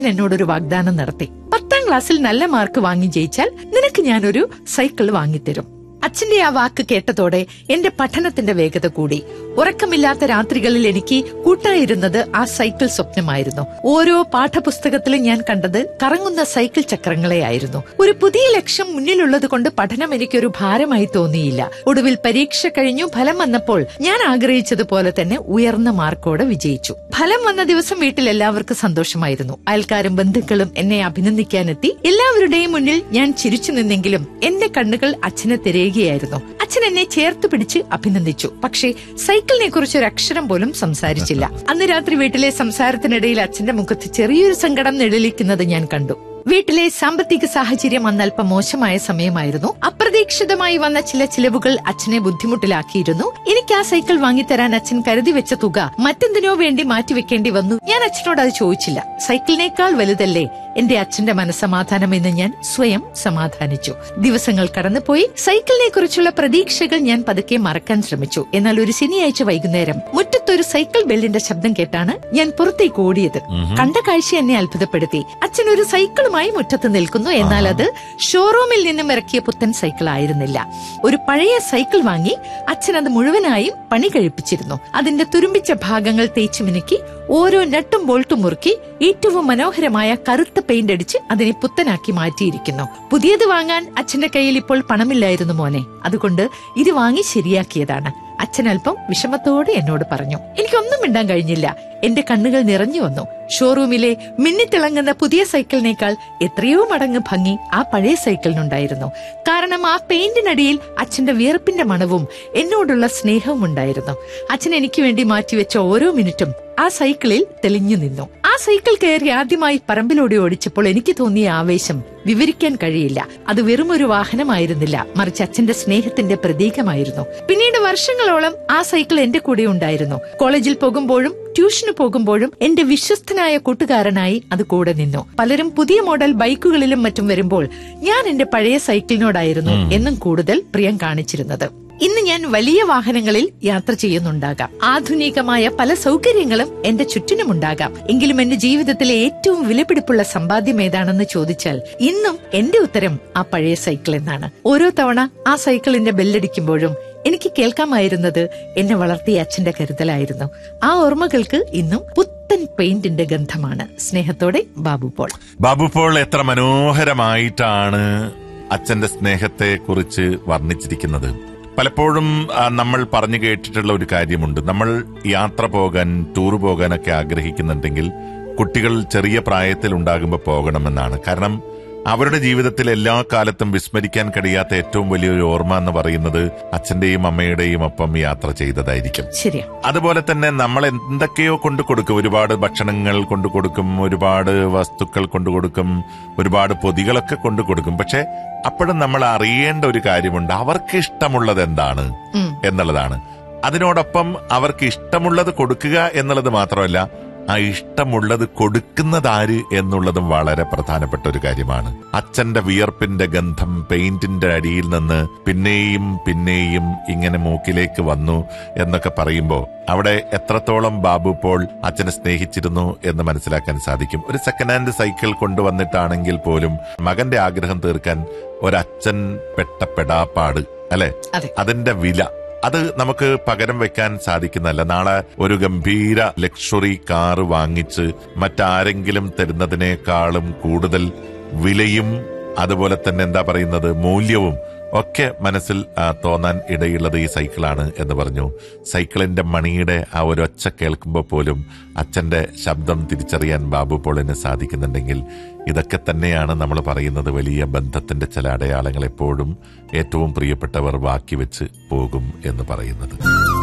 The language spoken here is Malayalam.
എന്നോടൊരു വാഗ്ദാനം നടത്തി പത്താം ക്ലാസ്സിൽ നല്ല മാർക്ക് വാങ്ങി ജയിച്ചാൽ നിനക്ക് ഞാനൊരു സൈക്കിൾ വാങ്ങിത്തരും അച്ഛന്റെ ആ വാക്ക് കേട്ടതോടെ എന്റെ പഠനത്തിന്റെ വേഗത കൂടി ഉറക്കമില്ലാത്ത രാത്രികളിൽ എനിക്ക് കൂട്ടായിരുന്നത് ആ സൈക്കിൾ സ്വപ്നമായിരുന്നു ഓരോ പാഠപുസ്തകത്തിലും ഞാൻ കണ്ടത് കറങ്ങുന്ന സൈക്കിൾ ചക്രങ്ങളെയായിരുന്നു ഒരു പുതിയ ലക്ഷ്യം മുന്നിലുള്ളത് കൊണ്ട് പഠനം എനിക്കൊരു ഭാരമായി തോന്നിയില്ല ഒടുവിൽ പരീക്ഷ കഴിഞ്ഞു ഫലം വന്നപ്പോൾ ഞാൻ ആഗ്രഹിച്ചതുപോലെ തന്നെ ഉയർന്ന മാർക്കോടെ വിജയിച്ചു ഫലം വന്ന ദിവസം വീട്ടിൽ എല്ലാവർക്കും സന്തോഷമായിരുന്നു അയൽക്കാരും ബന്ധുക്കളും എന്നെ അഭിനന്ദിക്കാനെത്തി എല്ലാവരുടെയും മുന്നിൽ ഞാൻ ചിരിച്ചു നിന്നെങ്കിലും എന്റെ കണ്ണുകൾ അച്ഛനെ തിരയുകയായിരുന്നു അച്ഛൻ എന്നെ ചേർത്ത് പിടിച്ച് അഭിനന്ദിച്ചു പക്ഷേ സൈക്കിളിനെ കുറിച്ച് ഒരു അക്ഷരം പോലും സംസാരിച്ചില്ല അന്ന് രാത്രി വീട്ടിലെ സംസാരത്തിനിടയിൽ അച്ഛന്റെ മുഖത്ത് ചെറിയൊരു സങ്കടം നിഴലിക്കുന്നത് ഞാൻ കണ്ടു വീട്ടിലെ സാമ്പത്തിക സാഹചര്യം അന്ന് അല്പം മോശമായ സമയമായിരുന്നു അപ്രതീക്ഷിതമായി വന്ന ചില ചിലവുകൾ അച്ഛനെ ബുദ്ധിമുട്ടിലാക്കിയിരുന്നു എനിക്ക് ആ സൈക്കിൾ വാങ്ങിത്തരാൻ അച്ഛൻ കരുതി വെച്ച തുക മറ്റെന്തിനോ വേണ്ടി മാറ്റിവെക്കേണ്ടി വന്നു ഞാൻ അച്ഛനോട് അത് ചോദിച്ചില്ല സൈക്കിളിനേക്കാൾ വലുതല്ലേ എന്റെ അച്ഛന്റെ മനസ്സമാധാനം എന്ന് ഞാൻ സ്വയം സമാധാനിച്ചു ദിവസങ്ങൾ കടന്നുപോയി സൈക്കിളിനെ കുറിച്ചുള്ള പ്രതീക്ഷകൾ ഞാൻ പതുക്കെ മറക്കാൻ ശ്രമിച്ചു എന്നാൽ ഒരു ശനിയാഴ്ച വൈകുന്നേരം മുറ്റത്തൊരു സൈക്കിൾ ബെല്ലിന്റെ ശബ്ദം കേട്ടാണ് ഞാൻ പുറത്തേക്ക് ഓടിയത് കണ്ട കാഴ്ച എന്നെ അത്ഭുതപ്പെടുത്തി അച്ഛൻ ഒരു സൈക്കിളുമായി മുറ്റത്ത് നിൽക്കുന്നു എന്നാൽ അത് ഷോറൂമിൽ നിന്നും ഇറക്കിയ പുത്തൻ സൈക്കിൾ ആയിരുന്നില്ല ഒരു പഴയ സൈക്കിൾ വാങ്ങി അച്ഛൻ അത് മുഴുവനായും പണി കഴിപ്പിച്ചിരുന്നു അതിന്റെ തുരുമ്പിച്ച ഭാഗങ്ങൾ തേച്ചു മിനുക്കി ഓരോ നട്ടും ബോൾട്ടും മുറുക്കി ഏറ്റവും മനോഹരമായ കറുത്ത പെയിന്റ് അടിച്ച് അതിനെ പുത്തനാക്കി മാറ്റിയിരിക്കുന്നു പുതിയത് വാങ്ങാൻ അച്ഛന്റെ കയ്യിൽ ഇപ്പോൾ പണമില്ലായിരുന്നു മോനെ അതുകൊണ്ട് ഇത് വാങ്ങി ശരിയാക്കിയതാണ് അച്ഛൻ അല്പം വിഷമത്തോടെ എന്നോട് പറഞ്ഞു എനിക്കൊന്നും മിണ്ടാൻ കഴിഞ്ഞില്ല എന്റെ കണ്ണുകൾ നിറഞ്ഞു വന്നു ഷോറൂമിലെ മിന്നിത്തിളങ്ങുന്ന പുതിയ സൈക്കിളിനേക്കാൾ എത്രയോ മടങ്ങ് ഭംഗി ആ പഴയ സൈക്കിളിനുണ്ടായിരുന്നു കാരണം ആ പെയിന്റിനടിയിൽ അച്ഛന്റെ വിയർപ്പിന്റെ മണവും എന്നോടുള്ള സ്നേഹവും ഉണ്ടായിരുന്നു അച്ഛൻ എനിക്ക് വേണ്ടി മാറ്റിവെച്ച ഓരോ മിനിറ്റും ആ സൈക്കിളിൽ തെളിഞ്ഞു നിന്നു ആ സൈക്കിൾ കയറി ആദ്യമായി പറമ്പിലൂടെ ഓടിച്ചപ്പോൾ എനിക്ക് തോന്നിയ ആവേശം വിവരിക്കാൻ കഴിയില്ല അത് വെറും ഒരു വാഹനമായിരുന്നില്ല മറിച്ച് അച്ഛന്റെ സ്നേഹത്തിന്റെ പ്രതീകമായിരുന്നു പിന്നീട് വർഷങ്ങളോളം ആ സൈക്കിൾ എന്റെ കൂടെ ഉണ്ടായിരുന്നു കോളേജിൽ പോകുമ്പോഴും ട്യൂഷന് പോകുമ്പോഴും എന്റെ വിശ്വസ്തനായ കൂട്ടുകാരനായി അത് കൂടെ നിന്നു പലരും പുതിയ മോഡൽ ബൈക്കുകളിലും മറ്റും വരുമ്പോൾ ഞാൻ എന്റെ പഴയ സൈക്കിളിനോടായിരുന്നു എന്നും കൂടുതൽ പ്രിയം കാണിച്ചിരുന്നത് ഇന്ന് ഞാൻ വലിയ വാഹനങ്ങളിൽ യാത്ര ചെയ്യുന്നുണ്ടാകാം ആധുനികമായ പല സൗകര്യങ്ങളും എന്റെ ചുറ്റിനുമുണ്ടാകാം എങ്കിലും എന്റെ ജീവിതത്തിലെ ഏറ്റവും വിലപിടിപ്പുള്ള സമ്പാദ്യം ഏതാണെന്ന് ചോദിച്ചാൽ ഇന്നും എന്റെ ഉത്തരം ആ പഴയ സൈക്കിൾ എന്നാണ് ഓരോ തവണ ആ സൈക്കിളിന്റെ ബെല്ലടിക്കുമ്പോഴും എനിക്ക് കേൾക്കാമായിരുന്നത് എന്നെ വളർത്തിയ അച്ഛന്റെ കരുതലായിരുന്നു ആ ഓർമ്മകൾക്ക് ഇന്നും പുത്തൻ പെയിന്റിന്റെ ഗന്ധമാണ് സ്നേഹത്തോടെ ബാബു പോൾ ബാബു പോൾ എത്ര മനോഹരമായിട്ടാണ് അച്ഛന്റെ സ്നേഹത്തെ കുറിച്ച് വർണ്ണിച്ചിരിക്കുന്നത് പലപ്പോഴും ആ, നമ്മൾ പറഞ്ഞു കേട്ടിട്ടുള്ള ഒരു കാര്യമുണ്ട് നമ്മൾ യാത്ര പോകാൻ ടൂർ പോകാനൊക്കെ ആഗ്രഹിക്കുന്നുണ്ടെങ്കിൽ കുട്ടികൾ ചെറിയ പ്രായത്തിൽ ഉണ്ടാകുമ്പോൾ പോകണമെന്നാണ് കാരണം അവരുടെ ജീവിതത്തിൽ എല്ലാ കാലത്തും വിസ്മരിക്കാൻ കഴിയാത്ത ഏറ്റവും വലിയൊരു ഓർമ്മ എന്ന് പറയുന്നത് അച്ഛന്റെയും അമ്മയുടെയും ഒപ്പം യാത്ര ചെയ്തതായിരിക്കും ശരിയാ അതുപോലെ തന്നെ നമ്മൾ എന്തൊക്കെയോ കൊണ്ടു കൊടുക്കും ഒരുപാട് ഭക്ഷണങ്ങൾ കൊണ്ടു കൊടുക്കും ഒരുപാട് വസ്തുക്കൾ കൊണ്ടു കൊടുക്കും ഒരുപാട് പൊതികളൊക്കെ കൊണ്ടു കൊടുക്കും പക്ഷെ അപ്പോഴും നമ്മൾ അറിയേണ്ട ഒരു കാര്യമുണ്ട് അവർക്ക് ഇഷ്ടമുള്ളത് എന്താണ് ഉം. എന്നുള്ളതാണ് അതിനോടൊപ്പം അവർക്ക് ഇഷ്ടമുള്ളത് കൊടുക്കുക എന്നുള്ളത് മാത്രമല്ല ആ ഇഷ്ടമുള്ളത് കൊടുക്കുന്നത് ആര് എന്നുള്ളതും വളരെ പ്രധാനപ്പെട്ട ഒരു കാര്യമാണ് അച്ഛന്റെ വിയർപ്പിന്റെ ഗന്ധം പെയിന്റിന്റെ അടിയിൽ നിന്ന് പിന്നെയും പിന്നെയും ഇങ്ങനെ മൂക്കിലേക്ക് വന്നു എന്നൊക്കെ പറയുമ്പോൾ അവിടെ എത്രത്തോളം ബാബു പോൾ അച്ഛനെ സ്നേഹിച്ചിരുന്നു എന്ന് മനസ്സിലാക്കാൻ സാധിക്കും ഒരു സെക്കൻഡ് ഹാൻഡ് സൈക്കിൾ കൊണ്ടുവന്നിട്ടാണെങ്കിൽ പോലും മകന്റെ ആഗ്രഹം തീർക്കാൻ ഒരച്ഛൻ പെട്ട പെടാപ്പാട് അല്ലെ അതെ അതിന്റെ വില അത് നമുക്ക് പകരം വെക്കാൻ സാധിക്കുന്നതല്ല നാളെ ഒരു ഗംഭീര ലക്ഷറി കാറ് വാങ്ങിച്ച് മറ്റാരെങ്കിലും തരുന്നതിനേക്കാളും കൂടുതൽ വിലയും അതുപോലെ തന്നെ എന്താ പറയുന്നത് മൂല്യവും ഒക്കെ മനസ്സിൽ ആ, തോന്നാൻ ഇടയുള്ളത് ഈ സൈക്കിളാണ് എന്ന് പറഞ്ഞു സൈക്കിളിന്റെ മണിയുടെ ആ ഒരു ഒച്ച കേൾക്കുമ്പോൾ പോലും അച്ഛന്റെ ശബ്ദം തിരിച്ചറിയാൻ ബാബു പോളിന് സാധിക്കുന്നുണ്ടെങ്കിൽ ഇതൊക്കെ തന്നെയാണ് നമ്മൾ പറയുന്നത് വലിയ ബന്ധത്തിന്റെ ചില അടയാളങ്ങൾ എപ്പോഴും ഏറ്റവും പ്രിയപ്പെട്ടവർ ബാക്കി വെച്ച് പോകും എന്ന് പറയുന്നത്